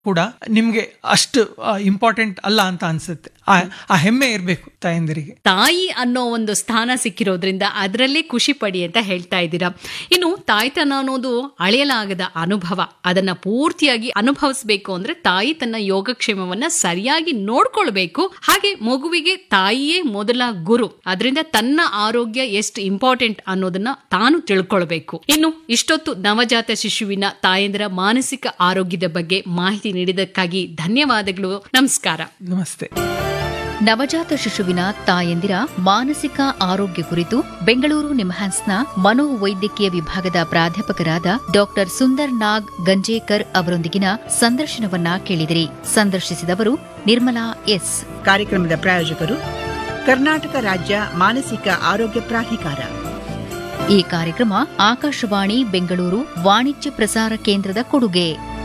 ಕೂಡ ನಿಮ್ಗೆ ಅಷ್ಟು ಇಂಪಾರ್ಟೆಂಟ್ ಅಲ್ಲ ಅಂತ ಅನ್ಸುತ್ತೆ ಆ ಆ ಹೆಮ್ಮೆ ಇರಬೇಕು ತಾಯಂದಿರಿಗೆ ತಾಯಿ ಅನ್ನೋ ಒಂದು ಸ್ಥಾನ ಸಿಕ್ಕಿರೋದ್ರಿಂದ ಅದರಲ್ಲೇ ಖುಷಿ ಪಡಿ ಅಂತ ಹೇಳ್ತಾ ಇದ್ದೀರಾ ಇನ್ನು ತಾಯ್ತನ ಅನ್ನೋದು ಅಳೆಯಲಾಗದ ಅನುಭವ ಅದನ್ನ ಪೂರ್ತಿಯಾಗಿ ಅನುಭವಿಸಬೇಕು ಅಂದ್ರೆ ತಾಯಿ ತನ್ನ ಯೋಗಕ್ಷೇಮವನ್ನ ಸರಿಯಾಗಿ ನೋಡ್ಕೊಳ್ಬೇಕು ಹಾಗೆ ಮಗುವಿಗೆ ತಾಯಿಯೇ ಮೊದಲ ಗುರು ಅದರಿಂದ ತನ್ನ ಆರೋಗ್ಯ ಎಷ್ಟು ಇಂಪಾರ್ಟೆಂಟ್ ಅನ್ನೋದನ್ನ ತಾನು ತಿಳ್ಕೊಳ್ಬೇಕು ಇನ್ನು ಇಷ್ಟೊತ್ತು ನವಜಾತ ಶಿಶುವಿನ ತಾಯಂದಿರ ಮಾನಸಿಕ ಆರೋಗ್ಯದ ಬಗ್ಗೆ ಮಾಹಿತಿ ನೀಡಿದ್ದಕ್ಕಾಗಿ ಧನ್ಯವಾದಗಳು ನಮಸ್ಕಾರ ನಮಸ್ತೆ ನವಜಾತ ಶಿಶುವಿನ ತಾಯಂದಿರ ಮಾನಸಿಕ ಆರೋಗ್ಯ ಕುರಿತು ಬೆಂಗಳೂರು ನಿಮ್ಹಾನ್ಸ್ನ ಮನೋವೈದ್ಯಕೀಯ ವಿಭಾಗದ ಪ್ರಾಧ್ಯಾಪಕರಾದ ಡಾಕ್ಟರ್ ಸುಂದರ್ ನಾಗ್ ಗಂಜೇಕರ್ ಅವರೊಂದಿಗಿನ ಸಂದರ್ಶನವನ್ನ ಕೇಳಿದಿರಿ ಸಂದರ್ಶಿಸಿದವರು ನಿರ್ಮಲಾ ಎಸ್ ಕಾರ್ಯಕ್ರಮದ ಪ್ರಾಯೋಜಕರು ಕರ್ನಾಟಕ ರಾಜ್ಯ ಮಾನಸಿಕ ಆರೋಗ್ಯ ಪ್ರಾಧಿಕಾರ ಈ ಕಾರ್ಯಕ್ರಮ ಆಕಾಶವಾಣಿ ಬೆಂಗಳೂರು ವಾಣಿಜ್ಯ ಪ್ರಸಾರ ಕೇಂದ್ರದ ಕೊಡುಗೆ